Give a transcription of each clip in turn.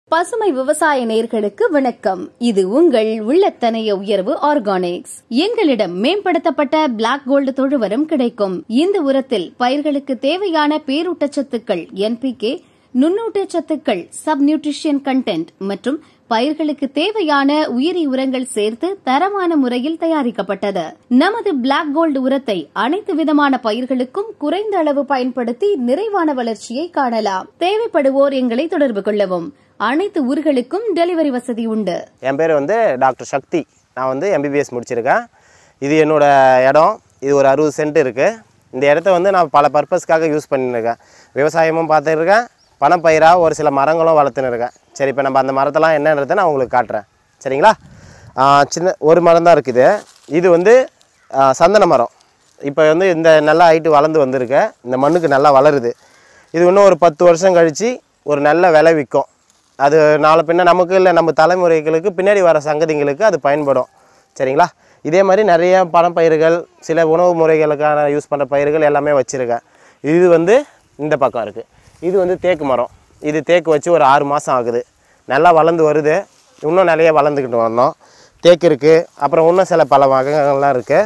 பசுமை விவசாய நேர்களுக்கு வணக்கம் இது உங்கள் உள்ளத்தனைய உயர்வு ஆர்கானிக்ஸ் எங்களிடம் மேம்படுத்தப்பட்ட பிளாக் கோல்டு தொழுவரம் கிடைக்கும் இந்த உரத்தில் பயிர்களுக்கு தேவையான பேரூட்டச்சத்துக்கள் என்பிகே நுண்ணூட்டச்சத்துக்கள் சப் நியூட்ரிஷன் கண்டென்ட் மற்றும் பயிர்களுக்கு தேவையான உயிரி உரங்கள் சேர்த்து தரமான முறையில் தயாரிக்கப்பட்டது நமது பிளாக் கோல்டு உரத்தை அனைத்து விதமான பயிர்களுக்கும் குறைந்த அளவு பயன்படுத்தி நிறைவான வளர்ச்சியை காணலாம் தேவைப்படுவோர் எங்களை தொடர்பு கொள்ளவும் அனைத்து ஊர்களுக்கும் டெலிவரி வசதி உண்டு என் பேர் வந்து டாக்டர் சக்தி நான் வந்து எம்பிபிஎஸ் முடிச்சிருக்கேன் இது என்னோட இடம் இது ஒரு அறுபது சென்ட் இருக்குது இந்த இடத்த வந்து நான் பல பர்பஸ்க்காக யூஸ் பண்ணியிருக்கேன் விவசாயமும் பார்த்துருக்கேன் பணப்பயிராக ஒரு சில மரங்களும் வளர்த்துன்னு இருக்கேன் சரி இப்போ நம்ம அந்த மரத்தெல்லாம் என்னன்றதை நான் உங்களுக்கு காட்டுறேன் சரிங்களா ஆ, சின்ன ஒரு மரம் தான் இருக்குது இது வந்து ஆ, சந்தன மரம் இப்போ வந்து இந்த நல்லா ஹைட்டு வளர்ந்து வந்திருக்கு இந்த மண்ணுக்கு நல்லா வளருது இது இன்னும் ஒரு பத்து வருஷம் கழித்து ஒரு நல்ல விலை விற்கும் அது நாளை பின்ன நமக்கு இல்லை நம்ம தலைமுறைகளுக்கு பின்னாடி வர சங்கதிங்களுக்கு அது பயன்படும் சரிங்களா இதே மாதிரி நிறைய பணப்பயிர்கள் சில உணவு முறைகளுக்கான யூஸ் பண்ணுற பயிர்கள் எல்லாமே வச்சுருக்கேன் இது வந்து இந்த பக்கம் இருக்குது இது வந்து தேக்கு மரம் இது தேக்கு வச்சு ஒரு ஆறு மாதம் ஆகுது நல்லா வளர்ந்து வருது இன்னும் நிறைய வளர்ந்துக்கிட்டு வந்தோம் தேக்கு இருக்குது அப்புறம் இன்னும் சில பல வகைகள்லாம் இருக்குது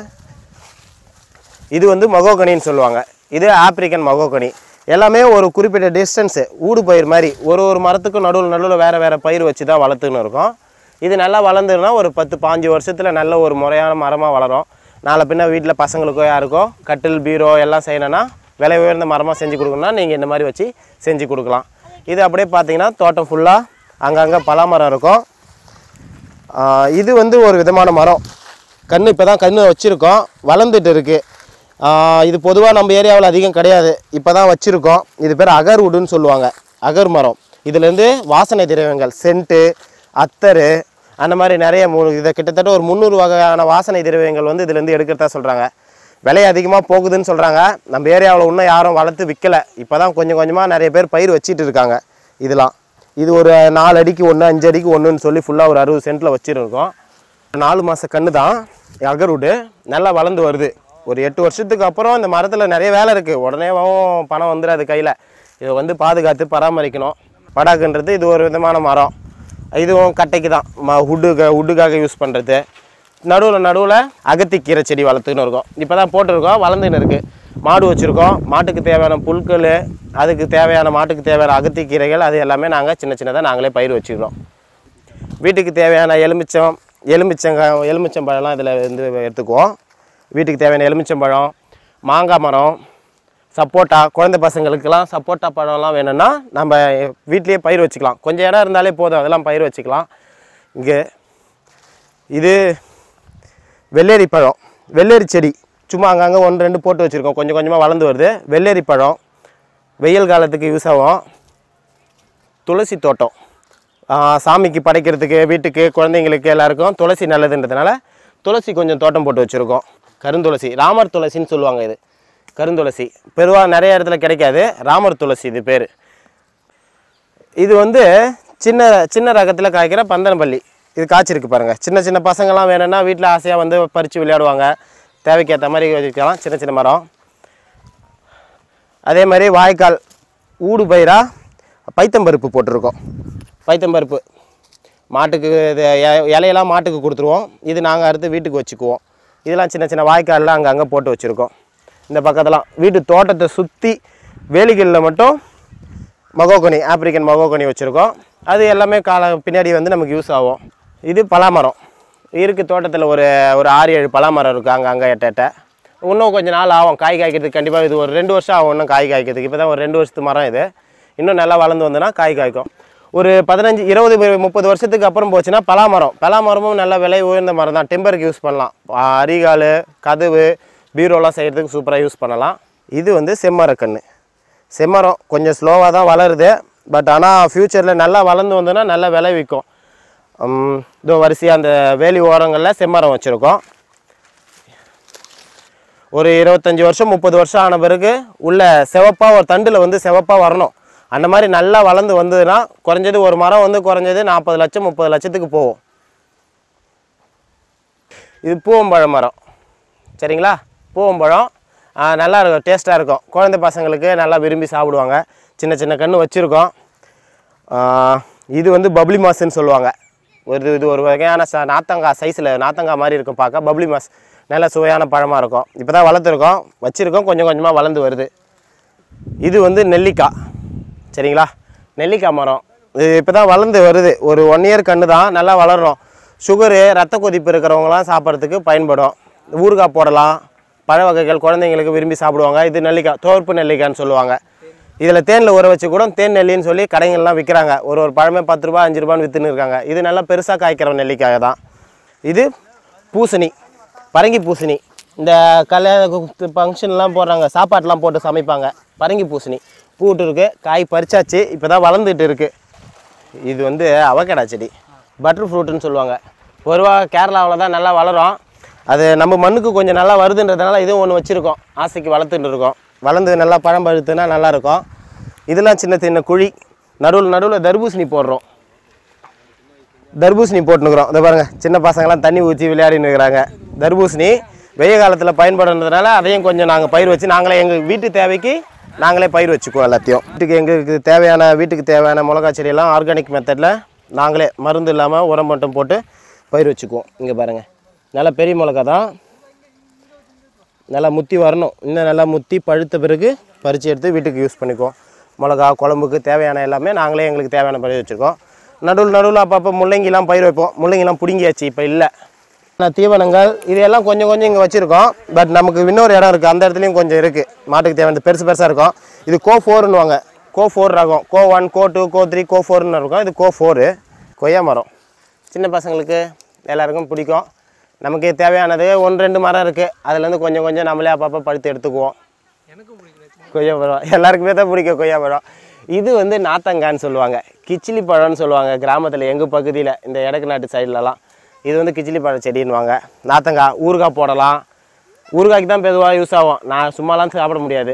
இது வந்து மகோகனின்னு சொல்லுவாங்க இது ஆப்பிரிக்கன் மகோகனி எல்லாமே ஒரு குறிப்பிட்ட டிஸ்டன்ஸு ஊடு பயிர் மாதிரி ஒரு ஒரு மரத்துக்கும் நடுவில் நடுவில் வேறு வேறு பயிர் வச்சு தான் வளர்த்துன்னு இருக்கோம் இது நல்லா வளர்ந்துருன்னா ஒரு பத்து பாஞ்சு வருஷத்தில் நல்ல ஒரு முறையான மரமாக வளரும் நாளை பின்ன வீட்டில் பசங்களுக்கோ யாருக்கோ கட்டில் பீரோ எல்லாம் செய்யணும்னா விலை உயர்ந்த மரமாக செஞ்சு கொடுக்கணும்னா நீங்கள் இந்த மாதிரி வச்சு செஞ்சு கொடுக்கலாம் இது அப்படியே பார்த்தீங்கன்னா தோட்டம் ஃபுல்லாக அங்கங்கே பலாமரம் இருக்கும் ஆஹ் இது வந்து ஒரு விதமான மரம் கன்று இப்போ தான் கன்று வச்சுருக்கோம் வளர்ந்துட்டு இருக்கு ஆஹ் இது பொதுவாக நம்ம ஏரியாவில் அதிகம் கிடையாது இப்போ தான் வச்சுருக்கோம் இது பேர் அகர்வுடுன்னு சொல்லுவாங்க அகர் மரம் இதுலேருந்து வாசனை திரவியங்கள் சென்ட்டு அத்தரு அந்த மாதிரி நிறைய மு இதை கிட்டத்தட்ட ஒரு முந்நூறு வகையான வாசனை திரவியங்கள் வந்து இதுலேருந்து எடுக்கிறதா சொல்கிறாங்க விலை அதிகமாக போகுதுன்னு சொல்கிறாங்க நம்ம ஏரியாவில் இன்னும் யாரும் வளர்த்து விற்கலை இப்போ தான் கொஞ்சம் கொஞ்சமாக நிறைய பேர் பயிர் வச்சிட்டு இருக்காங்க இதெல்லாம் இது ஒரு நாலு அடிக்கு ஒன்று அஞ்சு அடிக்கு ஒன்றுன்னு சொல்லி ஃபுல்லாக ஒரு அறுபது சென்ட்டில் வச்சுருக்கோம் நாலு மாத கன்று தான் அகர்வுடு நல்லா வளர்ந்து வருது ஒரு எட்டு வருஷத்துக்கு அப்புறம் இந்த மரத்தில் நிறைய வேலை இருக்குது உடனேவும் பணம் வந்துடாது கையில் இதை வந்து பாதுகாத்து பராமரிக்கணும் படாக்குன்றது இது ஒரு விதமான மரம் இதுவும் கட்டைக்கு தான் ம ஹுட்டுக்கு ஹுட்டுக்காக யூஸ் பண்ணுறது நடுவில் நடுவில் அகத்திக்கீரை செடி வளர்த்துன்னு இருக்கோம் இப்போ தான் போட்டிருக்கோம் வளர்ந்துன்னு இருக்குது மாடு வச்சுருக்கோம் மாட்டுக்கு தேவையான புல்கள் அதுக்கு தேவையான மாட்டுக்கு தேவையான அகத்திக்கீரைகள் அது எல்லாமே நாங்கள் சின்ன சின்னதாக நாங்களே பயிர் வச்சுக்கிறோம் வீட்டுக்கு தேவையான எலுமிச்சம் எலுமிச்சங்க எலுமிச்சம்பழம்லாம் இதில் வந்து எடுத்துக்குவோம் வீட்டுக்கு தேவையான எலுமிச்சம்பழம் மாங்காய் மரம் சப்போட்டா குழந்தை பசங்களுக்கெல்லாம் சப்போட்டா பழம்லாம் வேணும்னா நம்ம வீட்லேயே பயிர் வச்சுக்கலாம் கொஞ்சம் இடம் இருந்தாலே போதும் அதெல்லாம் பயிர் வச்சுக்கலாம் இங்கே இது வெள்ளேரி பழம் வெள்ளேரி செடி சும்மா அங்கங்கே ஒன்று ரெண்டு போட்டு வச்சுருக்கோம் கொஞ்சம் கொஞ்சமாக வளர்ந்து வருது வெள்ளேரி பழம் வெயில் காலத்துக்கு யூஸ் ஆகும் துளசி தோட்டம் ஆ, சாமிக்கு படைக்கிறதுக்கு வீட்டுக்கு குழந்தைங்களுக்கு எல்லாருக்கும் துளசி நல்லதுன்றதுனால துளசி கொஞ்சம் தோட்டம் போட்டு வச்சுருக்கோம் கருந்துளசி ராமர் துளசின்னு சொல்லுவாங்க இது கருந்துளசி பெருவாக நிறைய இடத்துல கிடைக்காது ராமர் துளசி இது பேர் இது வந்து சின்ன சின்ன ரகத்தில் காய்க்கிற பந்தனப்பள்ளி இது காய்ச்சிருக்கு பாருங்கள் சின்ன சின்ன பசங்கள்லாம் வேணும்னா வீட்டில் ஆசையாக வந்து பறித்து விளையாடுவாங்க தேவைக்கு ஏற்ற மாதிரி வச்சுக்கலாம் சின்ன சின்ன மரம் அதே மாதிரி வாய்க்கால் ஊடு பயிராக பைத்தம்பருப்பு போட்டிருக்கோம் பைத்தம்பருப்பு மாட்டுக்கு இது இ- இலையெல்லாம் மாட்டுக்கு கொடுத்துருவோம் இது நாங்கள் அறுத்து வீட்டுக்கு வச்சுக்குவோம் இதெல்லாம் சின்ன சின்ன வாய்க்கால்லாம் அங்கங்கே போட்டு வச்சுருக்கோம் இந்த பக்கத்தெல்லாம் வீட்டு தோட்டத்தை சுற்றி வேலிகளில் மட்டும் மகோகனி ஆப்பிரிக்கன் மகோகனி வச்சுருக்கோம் அது எல்லாமே கால பின்னாடி வந்து நமக்கு யூஸ் ஆகும் இது பலாமரம் இருக்குது தோட்டத்தில் ஒரு ஒரு ஆறு ஏழு பலாமரம் இருக்குது அங்கே அங்கே எட்ட எட்ட இன்னும் கொஞ்சம் நாள் ஆகும் காய் காய்க்கிறதுக்கு கண்டிப்பாக இது ஒரு ரெண்டு வருஷம் ஆகும் இன்னும் காய் காய்க்கிறதுக்கு இப்போ தான் ஒரு ரெண்டு வருஷத்து மரம் இது இன்னும் நல்லா வளர்ந்து வந்ததுன்னா காய் காய்க்கும் ஒரு பதினஞ்சு இருபது முப்பது வருஷத்துக்கு அப்புறம் போச்சுன்னா பலாமரம் பலாமரமும் நல்ல விலை உயர்ந்த மரம் தான் டெம்பருக்கு யூஸ் பண்ணலாம் ஆ, அரிகால் கதவு பீரோலாம் செய்கிறதுக்கு சூப்பராக யூஸ் பண்ணலாம் இது வந்து செம்மரக்கன்று செம்மரம் கொஞ்சம் ஸ்லோவாக தான் வளருது பட் ஆனால் ஃப்யூச்சரில் நல்லா வளர்ந்து வந்ததுன்னா நல்லா விலை விற்கும் உம், இதோ வரிசையாக அந்த வேலி ஓரங்களில் செம்மரம் வச்சுருக்கோம் ஒரு இருபத்தஞ்சி வருஷம் முப்பது வருஷம் ஆன பிறகு உள்ள செவப்பாக ஒரு தண்டில் வந்து செவப்பாக வரணும் அந்த மாதிரி நல்லா வளர்ந்து வந்ததுன்னா குறைஞ்சது ஒரு மரம் வந்து குறைஞ்சது நாற்பது லட்சம் முப்பது லட்சத்துக்கு போகும் இது பூவம்பழ மரம் சரிங்களா பூவம்பழம் ஆ, நல்லா இருக்கும் டேஸ்ட்டாக இருக்கும் குழந்தை பசங்களுக்கு நல்லா விரும்பி சாப்பிடுவாங்க சின்ன சின்ன கன்று வச்சுருக்கோம் இது வந்து பப்ளி மாஸ்ன்னு சொல்லுவாங்க ஒரு இது ஒரு வகையான ச நாத்தங்காய் சைஸில் நாத்தங்காய் மாதிரி இருக்கும் பார்க்க பப்ளி மாஸ் நல்ல சுவையான பழமாக இருக்கும் இப்போ தான் வளர்த்துருக்கோம் வச்சுருக்கோம் கொஞ்சம் கொஞ்சமாக வளர்ந்து வருது இது வந்து நெல்லிக்காய் சரிங்களா நெல்லிக்காய் மரம் இது இப்போ தான் வளர்ந்து வருது ஒரு ஒன் இயர் கன்று தான் நல்லா வளரும் சுகரு ரத்த கொதிப்பு இருக்கிறவங்களாம் சாப்பிட்றதுக்கு பயன்படும் ஊறுகாய் போடலாம் பழ வகைகள் குழந்தைங்களுக்கு விரும்பி சாப்பிடுவாங்க இது நெல்லிக்காய் தோற்பு நெல்லிக்காய்ன்னு சொல்லுவாங்க இதில் தேனில் ஊற வச்சு கூட தேன் நெல்லின்னு சொல்லி கடைங்கள்லாம் விற்கிறாங்க ஒரு ஒரு பழமே பத்து ரூபா அஞ்சு ரூபான்னு விற்றுன்னு இருக்காங்க இது நல்லா பெருசாக காய்க்கிற நெல்லிக்காய் தான் இது பூசணி பரங்கி பூசணி இந்த கல்யாண ஃபங்க்ஷன்லாம் போடுறாங்க சாப்பாட்டுலாம் போட்டு சமைப்பாங்க பரங்கி பூசணி பூட்டு இருக்கு காய் பறிச்சாச்சு இப்போ தான் வளர்ந்துட்டு இருக்கு இது வந்து அவக்கடா செடி பட்டர் ஃப்ரூட்டுன்னு சொல்லுவாங்க பொதுவாக கேரளாவில் தான் நல்லா வளரும் அது நம்ம மண்ணுக்கு கொஞ்சம் நல்லா வருதுன்றதுனால இதுவும் ஒன்று வச்சுருக்கோம் ஆசைக்கு வளர்த்துட்டு இருக்கோம் வளர்ந்து நல்லா பழம் பழுத்துனா நல்லாயிருக்கும் இதெல்லாம் சின்ன சின்ன குழி நடுவில் நடுவில் தர்பூசணி போடுறோம் தர்பூசணி போட்டுனுக்குறோம் இதை பாருங்கள் சின்ன பசங்களாம் தண்ணி ஊற்றி விளையாடின்னு இருக்கிறாங்க தர்பூசணி வெய்ய காலத்தில் பயன்படுறதுனால அதையும் கொஞ்சம் நாங்கள் பயிர் வச்சு நாங்களே எங்கள் வீட்டு தேவைக்கு நாங்களே பயிர் வச்சுக்குவோம் எல்லாத்தையும் வீட்டுக்கு எங்களுக்கு தேவையான வீட்டுக்கு தேவையான மிளகா செடியெல்லாம் ஆர்கானிக் மெத்தடில் நாங்களே மருந்து இல்லாமல் உரம் மட்டும் போட்டு பயிர் வச்சுக்குவோம் இங்கே பாருங்கள் நல்லா பெரிய மிளகா தான் நல்லா முத்தி வரணும் இன்னும் நல்லா முத்தி பழுத்த பிறகு பறித்து எடுத்து வீட்டுக்கு யூஸ் பண்ணிக்குவோம் மிளகா குழம்புக்கு தேவையான எல்லாமே நாங்களே எங்களுக்கு தேவையான பயிர் வச்சுருக்கோம் நடுவில் நடுவில் அப்பப்போ முள்ளங்கிலாம் பயிர் வைப்போம் முள்ளங்கிலாம் பிடுங்கியாச்சு இப்போ இல்லை நான் தீவனங்கள் இதெல்லாம் கொஞ்சம் கொஞ்சம் இங்கே வச்சுருக்கோம் பட் நமக்கு இன்னொரு இடம் இருக்குது அந்த இடத்துலையும் கொஞ்சம் இருக்குது மாட்டுக்கு தேவையான பெருசு பெருசாக இருக்கும் இது கோ ஃபோர்னுவாங்க கோ ஃபோர் ரகம் CO one CO two CO three CO ஃபோர்னு இருக்கும் இது கோ ஃபோரு கொய்யா மரம் சின்ன பசங்களுக்கு எல்லாருக்கும் பிடிக்கும் நமக்கு தேவையானது ஒன்று ரெண்டு மரம் இருக்குது அதுலேருந்து கொஞ்சம் கொஞ்சம் நம்மளே அப்பப்போ பழுத்து எடுத்துக்குவோம் கொய்யா பழம் எல்லாருக்குமே தான் பிடிக்கும் கொய்யா பழம் இது வந்து நாத்தங்கான்னு சொல்லுவாங்க கிச்சிலி பழம்னு சொல்லுவாங்க கிராமத்தில் எங்கள் பகுதியில் இந்த எடக்கு நாட்டு சைட்லலாம் இது வந்து கிச்சிலி பழ செடின்னுவாங்க நாத்தங்காய் ஊறுகாய் போடலாம் ஊறுகாய்க்கு தான் பொதுவாக யூஸ் ஆகும் நான் சும்மாலாம் சாப்பிட முடியாது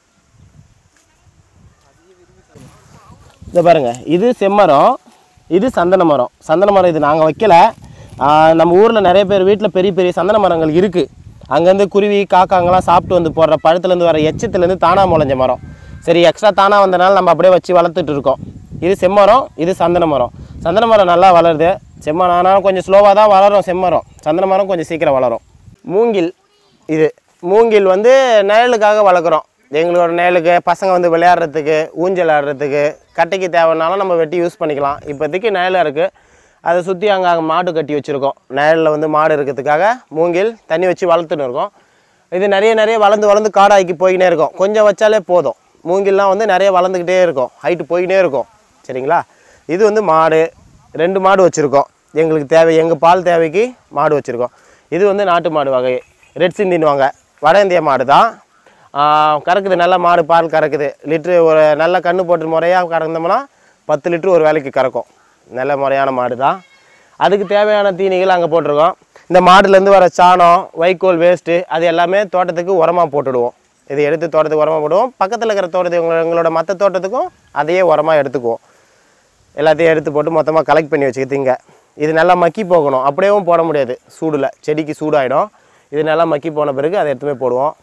இதை பாருங்க இது செம்மரம் இது சந்தன மரம் சந்தன மரம் இது நாங்கள் வைக்கல ஆஹ் நம்ம ஊரில் நிறைய பேர் வீட்டில் பெரிய பெரிய சந்தன மரங்கள் இருக்குது அங்கேருந்து குருவி காக்காங்கெல்லாம் சாப்பிட்டு வந்து போடுற பழத்துலேருந்து வர எச்சத்துலேருந்து தானாக முளைஞ்ச மரம் சரி எக்ஸ்ட்ரா தானாக வந்தனால நம்ம அப்படியே வச்சு வளர்த்துட்டு இருக்கோம் இது செம்மரம் இது சந்தன மரம் சந்தன மரம் நல்லா வளருது செம்மரம் ஆனாலும் கொஞ்சம் ஸ்லோவாக தான் வளரும் செம்மரம் சந்தன மரம் கொஞ்சம் சீக்கிரம் வளரும் மூங்கில் இது மூங்கில் வந்து நிழலுக்காக வளர்க்குறோம் எங்களோட நிழலுக்கு பசங்க வந்து விளையாடுறதுக்கு ஊஞ்சல் ஆடுறதுக்கு கட்டைக்கு தேவைன்னாலும் நம்ம வெட்டி யூஸ் பண்ணிக்கலாம் இப்போதைக்கு நிழலாக இருக்குது அதை சுற்றி அங்கே அங்கே மாடு கட்டி வச்சுருக்கோம் நிழலில் வந்து மாடு இருக்கிறதுக்காக மூங்கில் தண்ணி வச்சு வளர்த்துன்னு இருக்கோம் இது நிறைய நிறைய வளர்ந்து வளர்ந்து காடாக்கி போய்கினே இருக்கும் கொஞ்சம் வச்சாலே போதும் மூங்கில்லாம் வந்து நிறைய வளர்ந்துக்கிட்டே இருக்கும் ஹைட்டு போய்கினே இருக்கும் சரிங்களா இது வந்து மாடு ரெண்டு மாடு வச்சுருக்கோம் எங்களுக்கு தேவை எங்கள் பால் தேவைக்கு மாடு வச்சுருக்கோம் இது வந்து நாட்டு மாடு வகை ரெட் சிந்தின்னுவாங்க வட இந்திய மாடு தான் ஆஹ் கறக்குது நல்ல மாடு பால் கறக்குது லிட்ரு ஒரு நல்ல கன்று போட்டு முறையாக கறந்தோம்னா பத்து லிட்ரு ஒரு வேலைக்கு கறக்கும் நல்ல முறையான மாடு தான் அதுக்கு தேவையான தீனிகள் அங்கே போட்டிருக்கோம் இந்த மாடுலேருந்து வர சாணம் வைக்கோல் வேஸ்ட்டு அது எல்லாமே தோட்டத்துக்கு உரமாக போட்டுடுவோம் இதை எடுத்து தோட்டத்துக்கு உரமாக போடுவோம் பக்கத்தில் இருக்கிற தோட்டத்துக்கு உங்க- எங்களோட மற்ற தோட்டத்துக்கும் அதையே உரமாக எடுத்துக்குவோம் எல்லாத்தையும் எடுத்து போட்டு மொத்தமாக கலெக்ட் பண்ணி வச்சுக்கிட்டீங்க இது நல்லா மக்கி போகணும் அப்படியேவும் போட முடியாது சூடில் செடிக்கு சூடாயிடும் இது நல்லா மக்கி போன பிறகு அதை எடுத்துமே போடுவோம்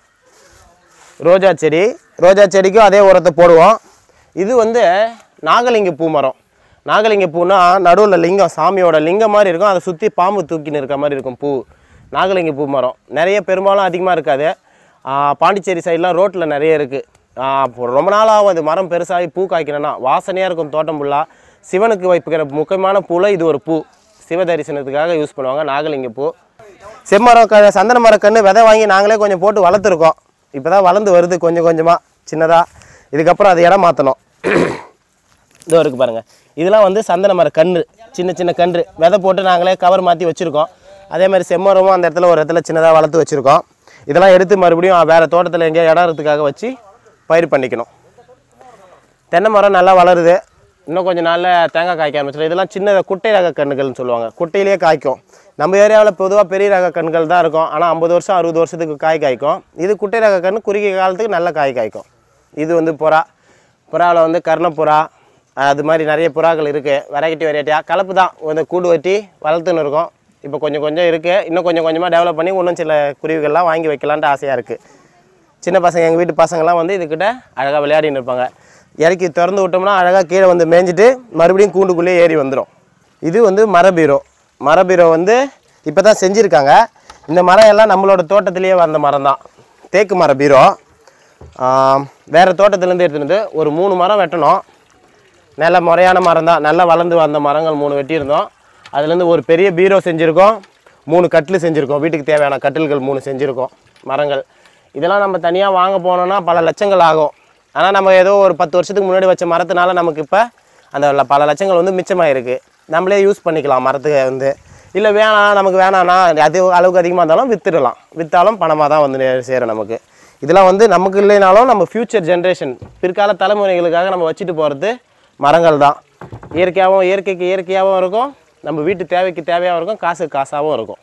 ரோஜா செடி ரோஜா செடிக்கும் அதே உரத்தை போடுவோம் இது வந்து நாகலிங்க பூ மரம் நாகலிங்க பூனா நடுவில் லிங்கம் சாமியோட லிங்கம் மாதிரி இருக்கும் அதை சுற்றி பாம்பு தூக்கின்னு இருக்க மாதிரி இருக்கும் பூ நாகலிங்க பூ மரம் நிறைய பெரும்பாலும் அதிகமாக இருக்காது ஆ, பாண்டிச்சேரி சைட்லாம் ரோட்டில் நிறைய இருக்குது ரொம்ப நாள் ஆகும் அது மரம் பெருசாகி பூ காய்க்கணும்னா வாசனையாக இருக்கும் தோட்டம் ஃபுல்லாக சிவனுக்கு வைப்புக்கிற முக்கியமான பூவில் இது ஒரு பூ சிவ தரிசனத்துக்காக யூஸ் பண்ணுவாங்க நாகலிங்க பூ செம்மரம் க சந்தன மரம் கன்று விதை வாங்கி நாங்களே கொஞ்சம் போட்டு வளர்த்துருக்கோம் இப்போ தான் வளர்ந்து வருது கொஞ்சம் கொஞ்சமாக சின்னதாக இதுக்கப்புறம் அது இடம் மாற்றணும் இதோ இருக்குது பாருங்கள் இதெல்லாம் வந்து சந்தன மர கன்று சின்ன சின்ன கன்று விதை போட்டு நாங்களே கவர் மாற்றி வச்சுருக்கோம் அதே மாதிரி செம்மரமும் அந்த இடத்துல ஒரு இடத்துல சின்னதாக வளர்த்து வச்சுருக்கோம் இதெல்லாம் எடுத்து மறுபடியும் வேறு தோட்டத்தில் எங்கேயோ இடம் இருக்கிறதுக்காக வச்சு பயிர் பண்ணிக்கணும் தென்னை மரம் நல்லா வளருது இன்னும் கொஞ்சம் நாளில் தேங்காய் காய்க்க ஆரம்பிச்சிடும் இதெல்லாம் சின்ன குட்டை ரக கன்றுகள்னு சொல்லுவாங்க குட்டையிலேயே காய்க்கும் நம்ம ஏரியாவில் பொதுவாக பெரிய ரக கன்றுகள் தான் இருக்கும் ஆனால் ஐம்பது வருஷம் அறுபது வருஷத்துக்கு காய் காய்க்கும் இது குட்டை ரக கன்று குறுகிய காலத்துக்கு நல்ல காய் காய்க்கும் இது வந்து புறா புறாவில் வந்து கர்ணப்புறா அது மாதிரி நிறைய புறாக்கள் இருக்குது வெரைட்டி வெரைட்டியாக கலப்பு தான் வந்து கூடு வெட்டி வளர்த்துன்னு இருக்கோம் இப்போ கொஞ்சம் கொஞ்சம் இருக்குது இன்னும் கொஞ்சம் கொஞ்சமாக டெவலப் பண்ணி இன்னும் சில குருவிகள்லாம் வாங்கி வைக்கலான்ட்டு ஆசையாக இருக்குது சின்ன பசங்க எங்கள் வீட்டு பசங்கள்லாம் வந்து இதுக்கிட்ட அழகாக விளையாடின்னு இருப்பாங்க இறக்கி திறந்து விட்டோம்னா அழகாக கீழே வந்து மேய்ஞ்சிட்டு மறுபடியும் கூண்டுக்குள்ளே ஏறி வந்துடும் இது வந்து மர பீரோ மர பீரோ வந்து இப்போ தான் செஞ்சுருக்காங்க இந்த மரம் எல்லாம் நம்மளோட தோட்டத்திலேயே வந்த மரம் தான் தேக்கு மர பீரோ ஆம், வேறு தோட்டத்துலேருந்து எடுத்துகிட்டு வந்து ஒரு மூணு மரம் வெட்டணும் நல்ல முறையான மரம் தான் நல்லா வளர்ந்து வந்த மரங்கள் மூணு வெட்டியிருந்தோம் அதுலேருந்து ஒரு பெரிய பீரோ செஞ்சுருக்கோம் மூணு கட்டில் செஞ்சுருக்கோம் வீட்டுக்கு தேவையான கட்டில்கள் மூணு செஞ்சுருக்கோம் மரங்கள் இதெல்லாம் நம்ம தனியாக வாங்க போனோம்னா பல லட்சங்கள் ஆகும் ஆனால் நம்ம ஏதோ ஒரு பத்து வருஷத்துக்கு முன்னாடி வச்ச மரத்தினால நமக்கு இப்போ அந்த ல- பல லட்சங்கள் வந்து மிச்சமாயிருக்கு நம்மளே யூஸ் பண்ணிக்கலாம் மரத்துக்கு வந்து இல்லை வேணாம் நமக்கு வேணாம்னா அது அளவுக்கு அதிகமாக இருந்தாலும் வித்துடலாம் விற்றாலும் பணமாக தான் வந்து நே- சேரும் நமக்கு இதெல்லாம் வந்து நமக்கு இல்லைனாலும் நம்ம ஃப்யூச்சர் ஜென்ரேஷன் பிற்கால தலைமுறைகளுக்காக நம்ம வச்சுட்டு போகிறது மரங்கள் தான் இயற்கையாகவும் இயற்கைக்கு இயற்கையாகவும் இருக்கும் நம்ம வீட்டு தேவைக்கு தேவையாகவும் இருக்கும் காசுக்கு காசாகவும் இருக்கும்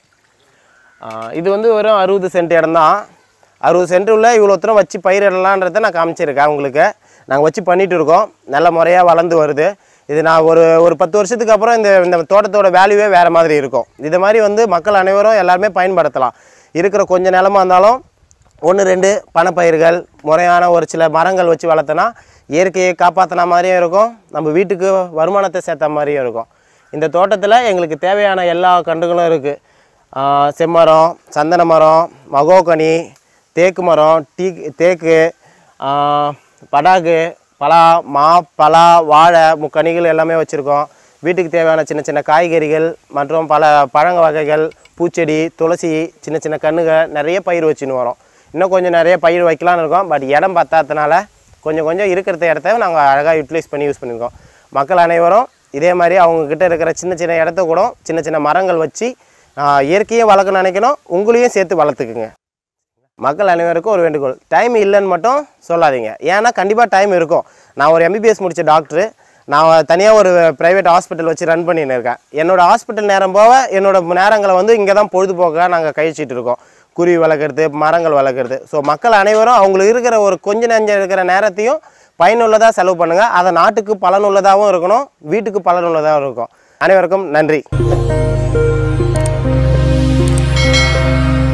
ஆஹ் இது வந்து வெறும் அறுபது சென்ட் இடம் தான் அறுபது சென்ட் உள்ள இவ்வளோ தூரம் வச்சு பயிரிடலான்றதை நான் காமிச்சிருக்கேன் உங்களுக்கு நாங்கள் வச்சு பண்ணிட்டு இருக்கோம் நல்ல முறையாக வளர்ந்து வருது இது நான் ஒரு ஒரு பத்து வருஷத்துக்கு அப்புறம் இந்த இந்த தோட்டத்தோட வேல்யூவே வேறு மாதிரி இருக்கும் இது மாதிரி வந்து மக்கள் அனைவரும் எல்லாருமே பயன்படுத்தலாம் இருக்கிற கொஞ்சம் நிலமா இருந்தாலும் ஒன்று ரெண்டு பணப்பயிர்கள் முறையான ஒரு சில மரங்கள் வச்சு வளர்த்தனா இயற்கையை காப்பாற்றின மாதிரியும் இருக்கும் நம்ம வீட்டுக்கு வருமானத்தை சேர்த்த மாதிரியும் இருக்கும் இந்த தோட்டத்தில் எங்களுக்கு தேவையான எல்லா கன்றுகளும் இருக்குது செம்மரம் சந்தன மரம் மகோகனி தேக்கு மரம் டீ தேக்கு ஆஹ் படாகு பலா மா பலா வாழை முக்கனிகள் எல்லாமே வச்சுருக்கோம் வீட்டுக்கு தேவையான சின்ன சின்ன காய்கறிகள் மற்றும் பல பழங்க வகைகள் பூச்செடி துளசி சின்ன சின்ன கன்றுகள் நிறைய பயிர் வச்சுன்னு வரோம் இன்னும் கொஞ்சம் நிறைய பயிர் வைக்கலாம்னு இருக்கோம் பட் இடம் பத்தாததுனால கொஞ்சம் கொஞ்சம் இருக்கிற இடத்த நாங்கள் அழகாக யூட்டிலைஸ் பண்ணி யூஸ் பண்ணியிருக்கோம் மக்கள் அனைவரும் இதே மாதிரி அவங்கக்கிட்ட இருக்கிற சின்ன சின்ன இடத்த கூட சின்ன சின்ன மரங்கள் வச்சு ஆஹ், இயற்கையை வளர்க்க நினைக்கணும் உங்களையும் சேர்த்து வளர்த்துக்குங்க மக்கள் அனைவருக்கும் ஒரு வேண்டுகோள் டைம் இல்லைன்னு மட்டும் சொல்லாதீங்க ஏன்னா கண்டிப்பாக டைம் இருக்கும் நான் ஒரு எம்பிபிஎஸ் முடித்த டாக்டரு நான் தனியாக ஒரு ப்ரைவேட் ஹாஸ்பிட்டல் வச்சு ரன் பண்ணின்னு இருக்கேன் என்னோட ஹாஸ்பிட்டல் நேரம் போக என்னோட நேரங்களை வந்து இங்கே தான் பொழுதுபோக்காக நாங்கள் கழிச்சிட்டு இருக்கோம் குருவி வளர்க்குறது மரங்கள் வளர்க்குறது ஸோ மக்கள் அனைவரும் அவங்களுக்கு இருக்கிற ஒரு கொஞ்ச நெஞ்சம் இருக்கிற நேரத்தையும் பயனுள்ளதாக செலவு பண்ணுங்கள் அதை நாட்டுக்கு பலனுள்ளதாகவும் இருக்கணும் வீட்டுக்கு பலனுள்ளதாகவும் இருக்கும் அனைவருக்கும் நன்றி